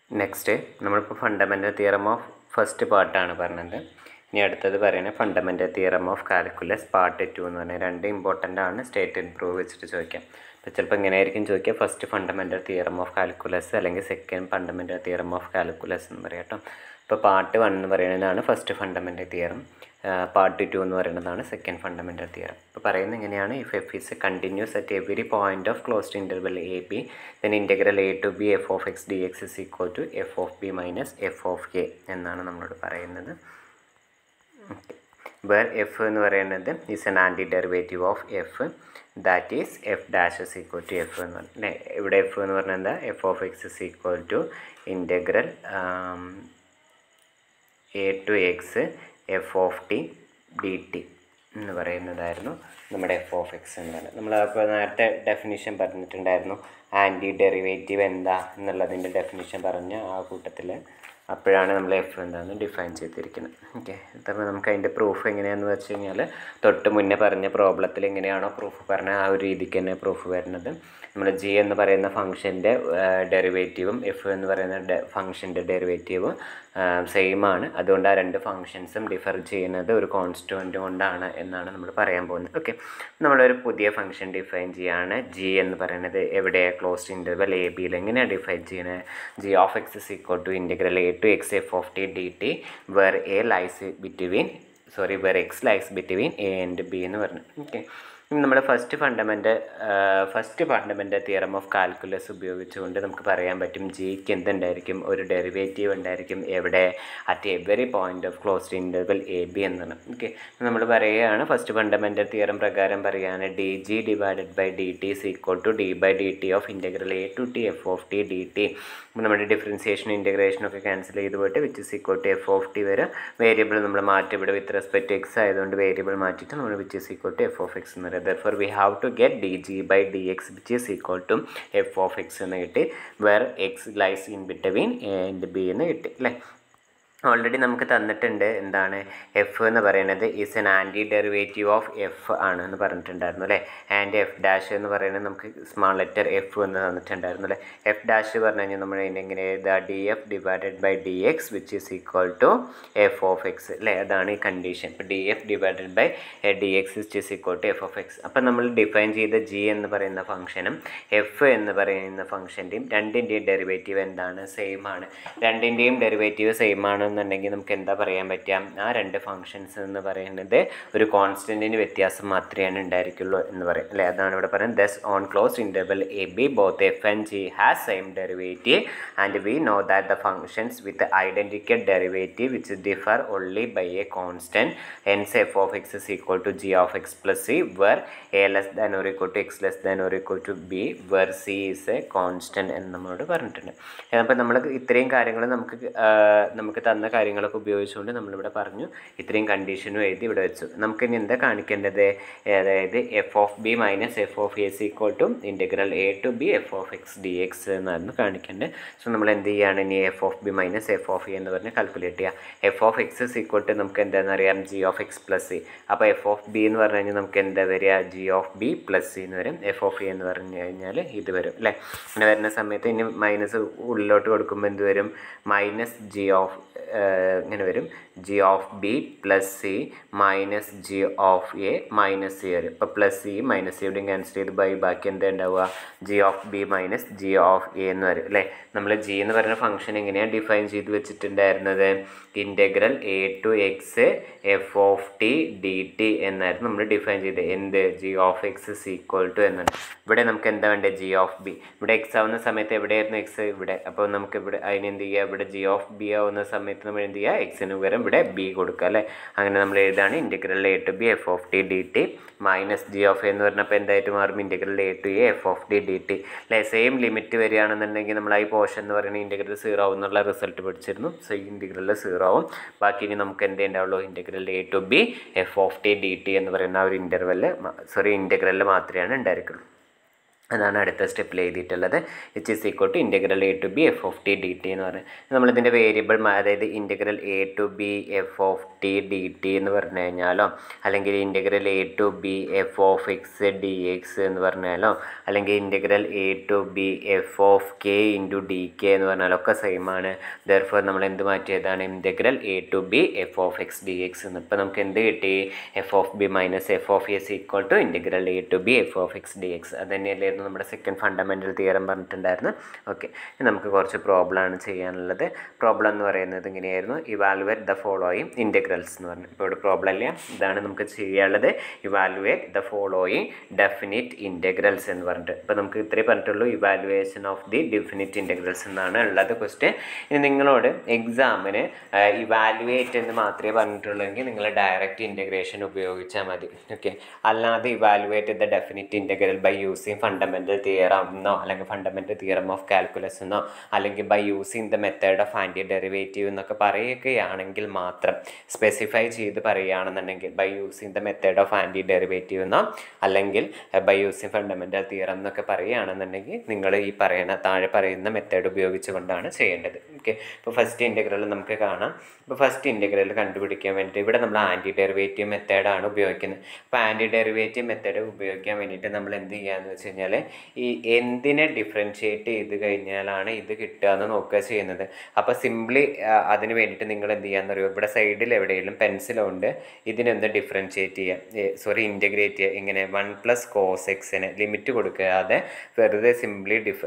Next നമ്മളിപ്പോൾ fundamental theorem of first പാർട്ടാണ് പറഞ്ഞത് ഇനി അടുത്തത് പറയുന്നത് fundamental theorem of calculus part two എന്ന് പറഞ്ഞാൽ രണ്ട് ഇമ്പോർട്ടൻ്റ് ആണ് സ്റ്റേറ്റ് ആൻഡ് പ്രൂവ് വെച്ചിട്ട് ചോദിക്കാം അപ്പോൾ ചിലപ്പോൾ ഇങ്ങനെ ആയിരിക്കും ചോദിക്കുക first fundamental theorem of calculus അല്ലെങ്കിൽ second fundamental theorem of calculus എന്ന് പറയാം കേട്ടോ ഇപ്പോൾ പാർട്ട് വൺ എന്ന് പറയുന്നതാണ് first fundamental theorem part two എന്ന് പറയുന്നതാണ് സെക്കൻഡ് ഫണ്ടമെൻ്റൽ തിയറം ഇപ്പോൾ പറയുന്നത് ഇങ്ങനെയാണ് if f is continuous at every point of closed interval a b then integral a to b f of x d x is equal to f of b minus f of a എന്നാണ് നമ്മളോട് പറയുന്നത് where f എന്ന് പറയുന്നത് is an anti derivative of f that is f dash is equal to f എന്ന് പറഞ്ഞത് അല്ലേ ഇവിടെ f എന്ന് പറഞ്ഞാൽ എന്താ f of x is equal to integral a to x f of t d t എന്ന് പറയുന്നതായിരുന്നു നമ്മുടെ എഫ് ഓഫ് എക്സ് എന്താണ് നമ്മൾ അപ്പോൾ നേരത്തെ ഡെഫിനിഷൻ പറഞ്ഞിട്ടുണ്ടായിരുന്നു ആൻറ്റി ഡെറിവേറ്റീവ് എന്താ എന്നുള്ളതിൻ്റെ ഡെഫിനിഷൻ പറഞ്ഞ ആ കൂട്ടത്തിൽ അപ്പോഴാണ് നമ്മൾ എഫ് എന്താണെന്ന് ഡിഫൈൻ ചെയ്തിരിക്കുന്നത് ഓക്കെ അപ്പോൾ നമുക്ക് അതിൻ്റെ പ്രൂഫ് എങ്ങനെയാണെന്ന് വെച്ച് കഴിഞ്ഞാൽ തൊട്ട് മുന്നേ പറഞ്ഞ പ്രോബ്ലത്തിൽ എങ്ങനെയാണോ പ്രൂഫ് പറഞ്ഞ ആ ഒരു രീതിക്ക് തന്നെ പ്രൂഫ് വരുന്നത് നമ്മൾ ജി എന്ന് പറയുന്ന ഫംഗ്ഷൻ്റെ ഡെറിവേറ്റീവും എഫ് എന്ന് പറയുന്ന ഫംഗ്ഷൻ്റെ ഡെറിവേറ്റീവും സെയിം ആണ് അതുകൊണ്ട് ആ രണ്ട് ഫംഗ്ഷൻസും ഡിഫർ ചെയ്യുന്നത് ഒരു കോൺസ്റ്റുവൻ്റ് കൊണ്ടാണ് എന്നാണ് നമ്മൾ പറയാൻ പോകുന്നത് ഓക്കെ നമ്മളൊരു പുതിയ ഫംഗ്ഷൻ ഡിഫൈൻ ചെയ്യാണ് ജി എന്ന് പറയുന്നത് എവിടെ ക്ലോസ്ഡ് ഇൻ്റർവൽ എ ബിയിൽ എങ്ങനെയാണ് ഡിഫൈൻ ചെയ്യുന്നത് g of x is equal to integral a to x f of t d t where a lies between sorry where x lies between a and b എന്ന് പറഞ്ഞു okay നമ്മുടെ first fundament first fundamental theorem of calculus ഉപയോഗിച്ചുകൊണ്ട് നമുക്ക് പറയാൻ പറ്റും ജിക്ക് എന്തുണ്ടായിരിക്കും ഒരു derivative ഉണ്ടായിരിക്കും എവിടെ at every point of closed interval a b എന്നാണ് ഓക്കെ നമ്മൾ പറയുകയാണ് ഫസ്റ്റ് ഫണ്ടമെൻ്റൽ തിയറം പ്രകാരം പറയുകയാണ് d g divided by d t is equal to d by d t of integral a to t f of t d t നമ്മുടെ differentiation integration ഒക്കെ cancel ചെയ്ത് പോയിട്ട് which is equal to f of t വരെ variable നമ്മൾ മാറ്റി ഇവിടെ with respect x ആയതുകൊണ്ട് variable മാറ്റിയിട്ട് നമ്മൾ which is equal to f of x എന്ന് പറയുന്നത് therefore we have to get d g by d x which is equal to f of x എന്ന് കിട്ടി where x lies in between a and b എന്ന് കിട്ടി അല്ലേ already നമുക്ക് തന്നിട്ടുണ്ട് എന്താണ് എഫ് എന്ന് പറയുന്നത് is an anti derivative of f ആണ് എന്ന് പറഞ്ഞിട്ടുണ്ടായിരുന്നു അല്ലേ ആൻഡ് എഫ് ഡാഷ് എന്ന് പറയുന്നത് നമുക്ക് സ്മാൾ ലെറ്റർ എഫ് എന്ന് തന്നിട്ടുണ്ടായിരുന്നു അല്ലേ എഫ് ഡാഷ് പറഞ്ഞു കഴിഞ്ഞാൽ നമ്മൾ എങ്ങനെ എഴുതുക d f divided by d x which is equal to f of x അല്ലേ അതാണ് ഈ കണ്ടീഷൻ ഇപ്പോൾ d f divided by d x which is equal to f of x അപ്പം നമ്മൾ ഡിഫൈൻ ചെയ്ത ജി എന്ന് പറയുന്ന ഫംഗ്ഷനും എഫ് എന്ന് പറയുന്ന ഫംഗ്ഷൻ്റെയും രണ്ടിൻ്റെയും ഡെറിവേറ്റീവ് എന്താണ് സെയിം ആണ് രണ്ടിൻ്റെയും ഡെറിവേറ്റീവ് സെയിം ആണ് എന്നുണ്ടെങ്കിൽ നമുക്ക് എന്താ പറയാൻ പറ്റുക ആ രണ്ട് ഫംഗ്ഷൻസ് എന്ന് പറയുന്നത് ഒരു കോൺസ്റ്റൻറ്റിന് വ്യത്യാസം മാത്രമേ ഉണ്ടായിരിക്കുള്ളൂ എന്ന് പറയും അല്ലേ അതാണ് ഇവിടെ പറയുന്നത് thus on close interval a b both f and g has same derivative and we know that the functions with identical derivative which differ only by a constant hence f of x is equal to g of x plus c where a less than or equal to x less than or equal to b where c is a constant എന്ന് നമ്മളോട് പറഞ്ഞിട്ടുണ്ട് അപ്പോൾ നമ്മൾ ഇത്രയും കാര്യങ്ങൾ നമുക്ക് നമുക്ക് തന്ന കാര്യങ്ങളൊക്കെ ഉപയോഗിച്ചുകൊണ്ട് നമ്മളിവിടെ പറഞ്ഞു ഇത്രയും കണ്ടീഷനും എഴുതി ഇവിടെ വെച്ചു നമുക്ക് ഇനി എന്താ കാണിക്കേണ്ടത് അതായത് f of b minus f of s equal to integral a to b f of x d x എന്നായിരുന്നു കാണിക്കേണ്ടത് സോ നമ്മൾ എന്ത് ചെയ്യുകയാണ് ഇനി f of b minus f of a എന്ന് പറഞ്ഞ് കാൽക്കുലേറ്റ് ചെയ്യുക f of x is equal to നമുക്ക് എന്താണെന്ന് അറിയാം g of x plus c അപ്പോൾ എഫ് ഓഫ് ബി എന്ന് പറഞ്ഞു കഴിഞ്ഞാൽ നമുക്ക് എന്താ വരിക g of b plus c എന്ന് വരും എഫ് ഓഫ് എ എന്ന് പറഞ്ഞു കഴിഞ്ഞാൽ ഇത് വരും അല്ലേ അങ്ങനെ വരുന്ന സമയത്ത് ഇനി മൈനസ് ഉള്ളിലോട്ട് കൊടുക്കുമ്പോൾ എന്ത് വരും മൈനസ് ജി ഓഫ് ഇങ്ങനെ വരും g of b plus c minus g of a minus c വരും ഇപ്പോൾ പ്ലസ് സി മൈനസ് സിയോടെയും ക്യാൻസൽ ചെയ്ത് ബൈ ബാക്കി എന്താ ഉണ്ടാവുക g of b minus g of a എന്ന് വരും അല്ലേ നമ്മൾ ജി എന്ന് പറയുന്ന ഫംഗ്ഷൻ എങ്ങനെയാണ് ഡിഫൈൻ ചെയ്ത് വെച്ചിട്ടുണ്ടായിരുന്നത് integral a to x f of t d t എന്നായിരുന്നു നമ്മൾ ഡിഫൈൻ ചെയ്തത് എന്ത് g of x is equal to എന്നാണ് ഇവിടെ നമുക്ക് എന്താ വേണ്ടത് ജി ഓഫ് ബി ഇവിടെ എക്സ് ആവുന്ന സമയത്ത് എവിടെയായിരുന്നു എക്സ് ഇവിടെ അപ്പോൾ നമുക്ക് ഇവിടെ അതിന് എന്ത് ചെയ്യുക ഇവിടെ ജി ഓഫ് ബി ആവുന്ന സമയത്ത് നമ്മൾ എന്ത് ചെയ്യുക എക്സിന് പകരം ഇവിടെ ബി കൊടുക്കുക അല്ലേ അങ്ങനെ നമ്മൾ എഴുതാണ് integral a to b f of t d t minus g of എന്ന് പറഞ്ഞപ്പോൾ എന്തായിട്ട് മാറും integral a to a f of t d t അല്ലേ സെയിം ലിമിറ്റ് വരികയാണെന്നുണ്ടെങ്കിൽ നമ്മൾ ഈ പോർഷൻ എന്ന് പറയുന്ന ഇൻ്റഗ്രൽ സീറോ ആവും എന്നുള്ള റിസൾട്ട് പഠിച്ചിരുന്നു സോ ഈ ഇൻ്റഗ്രൽ സീറോ ആവും ബാക്കി ഇനി നമുക്ക് എന്തേ ഉണ്ടാവുള്ളൂ integral a to b f of t d t എന്ന് പറയുന്ന ആ ഒരു ഇൻ്റർവെല് സോറി ഇൻ്റഗ്രലിൽ മാത്രമേ ഉണ്ടായിരിക്കുള്ളൂ അതാണ് അടുത്ത സ്റ്റെപ്പിൽ എഴുതിയിട്ടുള്ളത് which is equal to integral a to b f of t d t എന്ന് പറയുന്നത് നമ്മളിതിൻ്റെ വേരിയബിൾ അതായത് integral a to b f of t d t എന്ന് പറഞ്ഞു കഴിഞ്ഞാലോ അല്ലെങ്കിൽ integral a to b f of x d x എന്ന് പറഞ്ഞാലോ അല്ലെങ്കിൽ integral a to b f of k into d k എന്ന് പറഞ്ഞാലോ ഒക്കെ സെയിം ആണ് ദർഫോർ നമ്മൾ എന്ത് മാറ്റിയതാണ് integral a to b f of x d x എന്ന് ഇപ്പോൾ നമുക്ക് എന്ത് കിട്ടി f of b minus f of s equal to integral a to b f of x d x അത് തന്നെയല്ലായിരുന്നു നമ്മുടെ സെക്കൻഡ് ഫണ്ടമെൻ്റൽ തിയറം പറഞ്ഞിട്ടുണ്ടായിരുന്നു ഓക്കെ നമുക്ക് കുറച്ച് പ്രോബ്ലമാണ് ചെയ്യാനുള്ളത് പ്രോബ്ലം എന്ന് പറയുന്നത് ഇങ്ങനെയായിരുന്നു ഇവാലുവേറ്റ് ദ ഫോളോയിങ് ഇൻ്റഗ്രൽസ് എന്ന് പറഞ്ഞു ഇപ്പോൾ ഇവിടെ പ്രോബ്ലം ഇല്ല ഇതാണ് നമുക്ക് ചെയ്യാനുള്ളത് evaluate the following definite integrals എന്ന് പറഞ്ഞിട്ട് ഇപ്പോൾ നമുക്ക് ഇത്രേ പറഞ്ഞിട്ടുള്ളൂ evaluation of the definite integrals എന്നാണ് ഉള്ളത് ക്വസ്റ്റ്യൻ ഇനി നിങ്ങളോട് എക്സാമിന് ഇവാലുവേറ്റ് എന്ന് മാത്രമേ പറഞ്ഞിട്ടുള്ളെങ്കിൽ നിങ്ങൾ ഡയറക്റ്റ് ഇൻ്റഗ്രേഷൻ ഉപയോഗിച്ചാൽ മതി ഓക്കെ അല്ലാതെ evaluate the definite integral by using fundamental theorem എന്നോ അല്ലെങ്കിൽ ഫണ്ടമെൻ്റൽ തിയറം ഓഫ് കാൽക്കുലസ് എന്നോ അല്ലെങ്കിൽ by using the method of anti derivative എന്നൊക്കെ പറയുകയാണെങ്കിൽ മാത്രം സ്പെസിഫൈ ചെയ്ത് പറയുകയാണെന്നുണ്ടെങ്കിൽ by using the method of anti derivative എന്നോ അല്ലെങ്കിൽ ബൈ യൂസിങ് ഫണ്ടമെൻ്റൽ തിയറം എന്നൊക്കെ പറയുകയാണെന്നുണ്ടെങ്കിൽ നിങ്ങൾ ഈ പറയുന്ന താഴെ പറയുന്ന മെത്തേഡ് ഉപയോഗിച്ചുകൊണ്ടാണ് ചെയ്യേണ്ടത് ഓക്കെ ഇപ്പോൾ ഫസ്റ്റ് ഇൻ്റഗ്രൽ നമുക്ക് കാണാം ഇപ്പോൾ ഫസ്റ്റ് ഇൻ്റഗ്രൽ കണ്ടുപിടിക്കാൻ വേണ്ടിയിട്ട് ഇവിടെ നമ്മൾ ആൻറ്റി ഡെറിവേറ്റീവ് മെത്തേഡാണ് ഉപയോഗിക്കുന്നത് അപ്പോൾ ആൻറ്റി ഡെറിവേറ്റീവ് മെത്തേഡ് ഉപയോഗിക്കാൻ വേണ്ടിയിട്ട് നമ്മൾ എന്ത് ചെയ്യുകയെന്ന് വെച്ച് കഴിഞ്ഞാൽ ഈ എന്തിനെ ഡിഫറൻഷിയേറ്റ് ചെയ്ത് കഴിഞ്ഞാലാണ് ഇത് കിട്ടുക എന്ന് നോക്കുക ചെയ്യുന്നത് അപ്പോൾ സിംപ്ലി അതിന് വേണ്ടിയിട്ട് നിങ്ങൾ എന്ത് ചെയ്യാന്ന് അറിയുമോ ഇവിടെ സൈഡിൽ എവിടെയെങ്കിലും പെൻസിലുണ്ട് ഇതിനൊന്ന് ഡിഫറൻഷിയേറ്റ് ചെയ്യുക സോറി ഇൻറ്റഗ്രേറ്റ് ചെയ്യുക ഇങ്ങനെ വൺ പ്ലസ് കോസ് എക്സിന് ലിമിറ്റ് കൊടുക്കാതെ വെറുതെ സിംപ്ലി ഡിഫ്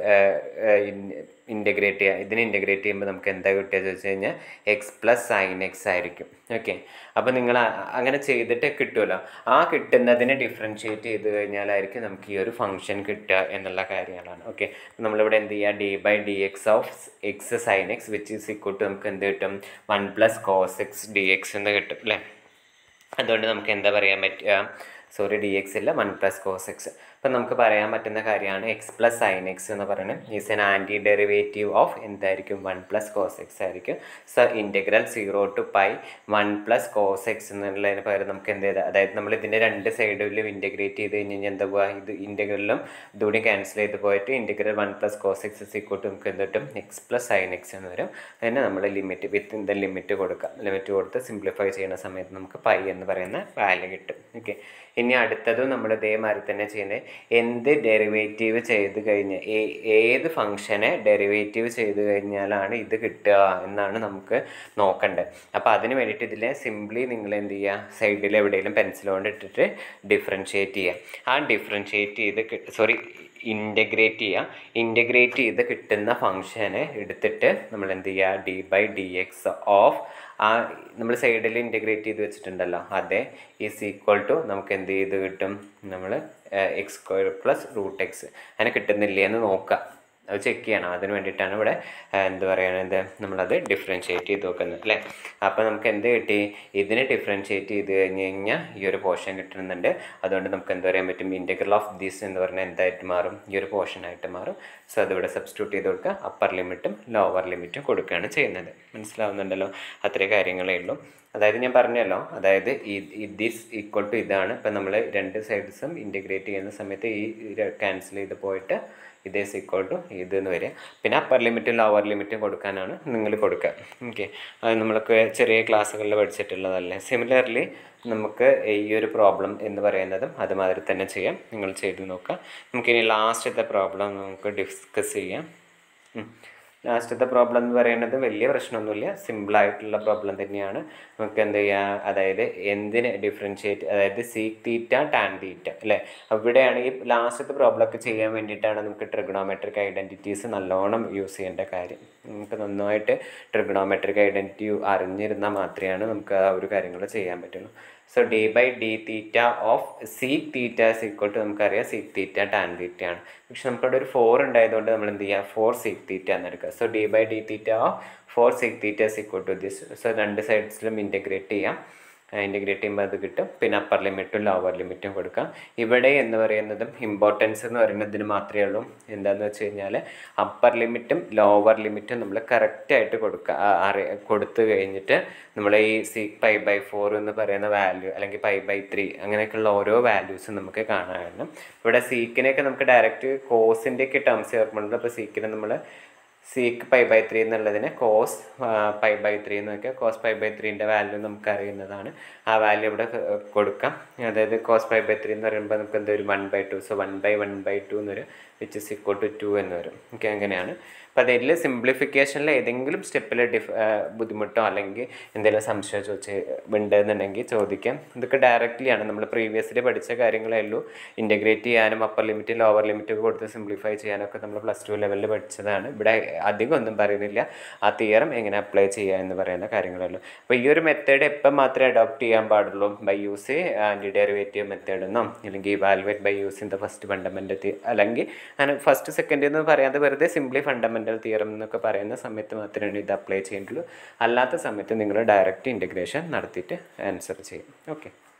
ഇൻറ്റഗ്രേറ്റ് ചെയ്യുക ഇതിനെ ഇൻറ്റഗ്രേറ്റ് ചെയ്യുമ്പോൾ നമുക്ക് എന്താ കിട്ടുക വെച്ച് കഴിഞ്ഞാൽ എക്സ് പ്ലസ് സൈൻ എക്സ് ആയിരിക്കും ഓക്കെ അപ്പോൾ നിങ്ങൾ അങ്ങനെ ചെയ്തിട്ട് കിട്ടുമല്ലോ ആ കിട്ടുന്നതിനെ ഡിഫറൻഷിയേറ്റ് ചെയ്ത് കഴിഞ്ഞാലായിരിക്കും നമുക്ക് ഈ ഒരു ഫംഗ്ഷൻ കിട്ടുക എന്നുള്ള കാര്യങ്ങളാണ് ഓക്കെ നമ്മളിവിടെ എന്ത് ചെയ്യുക d by d x of x sine x which is equal to നമുക്ക് എന്ത് കിട്ടും one plus cos x d x എന്ന് കിട്ടും അല്ലേ അതുകൊണ്ട് നമുക്ക് എന്താ പറയാൻ പറ്റുക സോറി ഡി എക്സ് ഇല്ല വൺ പ്ലസ് കോസ് എക്സ് അപ്പം നമുക്ക് പറയാൻ പറ്റുന്ന കാര്യമാണ് എക്സ് പ്ലസ് സൈൻ എക്സ് എന്ന് പറയുന്നത് is an anti derivative of എന്തായിരിക്കും വൺ പ്ലസ് കോസ് എക്സ് ആയിരിക്കും so integral zero to pi one plus cos x എന്നുള്ളതിന് പകരം നമുക്ക് എന്ത് ചെയ്താൽ അതായത് നമ്മൾ ഇതിൻ്റെ രണ്ട് സൈഡിലും ഇൻറ്റഗ്രേറ്റ് ചെയ്ത് കഴിഞ്ഞ് കഴിഞ്ഞാൽ എന്താ പോവുക ഇത് ഇൻറ്റഗ്രലിലും ഇതുകൂടി ക്യാൻസൽ ചെയ്ത് പോയിട്ട് integral one plus cos x സീക്കോട്ട് നമുക്ക് എന്ത് കിട്ടും എക്സ് പ്ലസ് സൈൻ എക്സ് എന്ന് വരും അതിന് നമ്മൾ ലിമിറ്റ് വിത്ത് ഇൻ ദ ലിമിറ്റ് കൊടുക്കാം ലിമിറ്റ് കൊടുത്ത് സിംപ്ലിഫൈ ചെയ്യുന്ന സമയത്ത് നമുക്ക് പൈ എന്ന് പറയുന്ന വാല്യൂ കിട്ടും ഓക്കെ ഇനി അടുത്തതും നമ്മൾ ഇതേമാതിരി തന്നെ ചെയ്യുന്നത് എന്ത് ഡെറിവേറ്റീവ് ചെയ്ത് കഴിഞ്ഞ് ഏ- ഏത് ഫംഗ്ഷനെ ഡെറിവേറ്റീവ് ചെയ്ത് കഴിഞ്ഞാലാണ് ഇത് കിട്ടുക എന്നാണ് നമുക്ക് നോക്കേണ്ടത് അപ്പോൾ അതിന് വേണ്ടിയിട്ട് ഇതിലെ സിംപ്ലി നിങ്ങൾ എന്ത് ചെയ്യുക സൈഡിൽ എവിടെയെങ്കിലും പെൻസിൽ കൊണ്ട് ഇട്ടിട്ട് ഡിഫറൻഷിയേറ്റ് ചെയ്യുക ആ ഡിഫറൻഷിയേറ്റ് ചെയ്ത് സോറി ഇൻറ്റഗ്രേറ്റ് ചെയ്യുക ഇൻറ്റഗ്രേറ്റ് ചെയ്ത് കിട്ടുന്ന ഫംഗ്ഷനെ എടുത്തിട്ട് നമ്മൾ എന്ത് ചെയ്യുക d by d x of ആ നമ്മൾ സൈഡിൽ ഇൻറ്റഗ്രേറ്റ് ചെയ്ത് വെച്ചിട്ടുണ്ടല്ലോ അതെ ഈസ് ഈക്വൽ ടു നമുക്ക് എന്ത് ചെയ്ത് കിട്ടും നമ്മൾ x square plus root x അങ്ങനെ കിട്ടുന്നില്ലേ എന്ന് നോക്കുക അത് ചെക്ക് ചെയ്യണം അതിന് വേണ്ടിയിട്ടാണ് ഇവിടെ ആ, എന്ത് പറയുന്നത് നമ്മളത് ഡിഫറൻഷിയേറ്റ് ചെയ്ത് നോക്കുന്നത് അല്ലേ അപ്പോൾ നമുക്ക് എന്ത് കിട്ടി ഇതിനെ ഡിഫറൻഷിയേറ്റ് ചെയ്ത് കഴിഞ്ഞ് കഴിഞ്ഞാൽ ഈ ഒരു പോർഷൻ കിട്ടുന്നുണ്ട് അതുകൊണ്ട് നമുക്ക് എന്ത് പറയാൻ പറ്റും ഇൻറ്റഗ്രൽ ഓഫ് ദിസ് എന്ന് പറഞ്ഞാൽ എന്തായിട്ട് മാറും ഈ ഒരു പോർഷനായിട്ട് മാറും സോ അതിവിടെ സബ്സ്റ്റിറ്റ്യൂട്ട് ചെയ്ത് കൊടുക്കുക അപ്പർ ലിമിറ്റും ലോവർ ലിമിറ്റും കൊടുക്കുകയാണ് ചെയ്യുന്നത് മനസ്സിലാവുന്നുണ്ടല്ലോ അത്രേ കാര്യങ്ങളേ ഉള്ളൂ അതായത് ഞാൻ പറഞ്ഞല്ലോ അതായത് ഈ ദിസ് ഈക്വൽ ടു ഇതാണ് ഇപ്പം നമ്മൾ രണ്ട് സൈഡ്സും ഇൻറ്റഗ്രേറ്റ് ചെയ്യുന്ന സമയത്ത് ഈ ക്യാൻസൽ ചെയ്ത് പോയിട്ട് ഇതേ ഈക്വൽ ടു ഇത് എന്ന് വരിക പിന്നെ അപ്പർ ലിമിറ്റും ലോവർ ലിമിറ്റും കൊടുക്കാനാണ് നിങ്ങൾ കൊടുക്കുക ഓക്കെ അത് നമ്മൾക്ക് ചെറിയ ക്ലാസ്സുകളിൽ പഠിച്ചിട്ടുള്ളതല്ലേ സിമിലർലി നമുക്ക് ഈ ഒരു പ്രോബ്ലം എന്ന് പറയുന്നതും അതുമാതിരി തന്നെ ചെയ്യാം നിങ്ങൾ ചെയ്ത് നോക്കുക നമുക്കിനി ലാസ്റ്റത്തെ പ്രോബ്ലം നമുക്ക് ഡിസ്കസ് ചെയ്യാം ഉം. ലാസ്റ്റത്തെ പ്രോബ്ലം എന്ന് പറയുന്നത് വലിയ പ്രശ്നമൊന്നുമില്ല സിമ്പിളായിട്ടുള്ള പ്രോബ്ലം തന്നെയാണ് നമുക്ക് എന്ത് ചെയ്യുക അതായത് എന്തിന് ഡിഫറൻഷിയേറ്റ് അതായത് സീക്ക് തീറ്റ ടാൻ തീറ്റ അല്ലേ അവിടെയാണ് ഈ ലാസ്റ്റത്തെ പ്രോബ്ലം ഒക്കെ ചെയ്യാൻ വേണ്ടിയിട്ടാണ് നമുക്ക് ട്രിഗണോമെട്രിക് ഐഡൻറ്റിറ്റീസ് നല്ലോണം യൂസ് ചെയ്യേണ്ട കാര്യം നമുക്ക് നന്നായിട്ട് ട്രിഗണോമെട്രിക് ഐഡൻറ്റിറ്റി അറിഞ്ഞിരുന്നാൽ മാത്രമാണ് നമുക്ക് ആ ഒരു കാര്യങ്ങൾ ചെയ്യാൻ പറ്റുള്ളൂ so d by d theta of sec theta equal to നമുക്കറിയാം സീക്ക് തീറ്റ ടാൻ തീറ്റ ആണ് പക്ഷെ നമുക്കവിടെ ഒരു ഫോർ ഉണ്ടായതുകൊണ്ട് നമ്മൾ എന്ത് ചെയ്യുക ഫോർ സീക്ക് തീറ്റ എന്ന് എടുക്കുക so d by d theta of four sec theta equal to this so രണ്ട് സൈഡ്സിലും ഇൻറ്റഗ്രേറ്റ് ചെയ്യാം ഇൻറ്റഗ്രേറ്റ് ചെയ്യുമ്പോൾ അത് കിട്ടും പിന്നെ അപ്പർ ലിമിറ്റും ലോവർ ലിമിറ്റും കൊടുക്കാം ഇവിടെ എന്ന് പറയുന്നതും ഇമ്പോർട്ടൻസ് എന്ന് പറയുന്നതിന് മാത്രമേ ഉള്ളൂ എന്താണെന്ന് വെച്ച് കഴിഞ്ഞാൽ അപ്പർ ലിമിറ്റും ലോവർ ലിമിറ്റും നമ്മൾ കറക്റ്റായിട്ട് കൊടുക്കുക ആ, അറി കൊടുത്തു കഴിഞ്ഞിട്ട് നമ്മൾ ഈ സി പൈ ബൈ ഫോർ എന്ന് പറയുന്ന വാല്യൂ അല്ലെങ്കിൽ പൈ ബൈ ത്രീ അങ്ങനെയൊക്കെയുള്ള ഓരോ വാല്യൂസും നമുക്ക് കാണാമായിരുന്നു ഇവിടെ സീക്കിനെയൊക്കെ നമുക്ക് ഡയറക്റ്റ് കോസിൻ്റെയൊക്കെ ടേംസ് ചേർക്കുമ്പോൾ അപ്പോൾ സീക്കിനെ നമ്മൾ സീക്ക് പൈ ബൈ ത്രീ എന്നുള്ളതിനെ കോസ് പൈ ബൈ ത്രീ എന്ന് നോക്കിയാൽ കോസ് പൈ ബൈ ത്രീൻ്റെ വാല്യൂ നമുക്ക് അറിയുന്നതാണ് ആ വാല്യൂ ഇവിടെ ക- കൊടുക്കാം അതായത് കോസ് പൈ ബൈ ത്രീ എന്ന് പറയുമ്പോൾ നമുക്ക് എന്താ ഒരു one by two so one by one by two എന്നൊരു which is equal to two എന്ന് വരും ഓക്കെ അങ്ങനെയാണ് അപ്പോൾ അതിൽ സിംപ്ലിഫിക്കേഷനിൽ ഏതെങ്കിലും സ്റ്റെപ്പിൽ ഡിഫ് ആ, ബുദ്ധിമുട്ടോ അല്ലെങ്കിൽ എന്തെങ്കിലും സംശയം ചോദിച്ച് ഉണ്ടെന്നുണ്ടെങ്കിൽ ചോദിക്കാം ഇതൊക്കെ ഡയറക്റ്റ്ലി ആണ് നമ്മൾ പ്രീവിയസ്ലി പഠിച്ച കാര്യങ്ങളേ ഉള്ളൂ ഇൻറ്റഗ്രേറ്റ് ചെയ്യാനും അപ്പർ ലിമിറ്റ് ലോവർ ലിമിറ്റ് കൊടുത്ത് സിംപ്ലിഫൈ ചെയ്യാനൊക്കെ നമ്മൾ പ്ലസ് ടു ലെവലിൽ പഠിച്ചതാണ് ഇവിടെ അധികം ഒന്നും പറയുന്നില്ല ആ തിയറം എങ്ങനെ അപ്ലൈ ചെയ്യുക എന്ന് പറയുന്ന കാര്യങ്ങളേ ഉള്ളൂ അപ്പോൾ ഈ ഒരു മെത്തേഡ് എപ്പം മാത്രമേ അഡോപ്റ്റ് ചെയ്യാൻ പാടുള്ളൂ by use anti derivative method എന്നോ അല്ലെങ്കിൽ evaluate by using the first fundamental അല്ലെങ്കിൽ അങ്ങനെ ഫസ്റ്റ് സെക്കൻഡ് എന്ന് പറയാതെ വെറുതെ സിംപ്ലി ഫണ്ടമെൻ്റൽ തിയറം എന്നൊക്കെ പറയുന്ന സമയത്ത് മാത്രമേ ഇത് അപ്ലൈ ചെയ്യേണ്ടുള്ളൂ അല്ലാത്ത സമയത്ത് നിങ്ങൾ ഡയറക്റ്റ് ഇൻറ്റഗ്രേഷൻ നടത്തിയിട്ട് ആൻസർ ചെയ്യും ഓക്കെ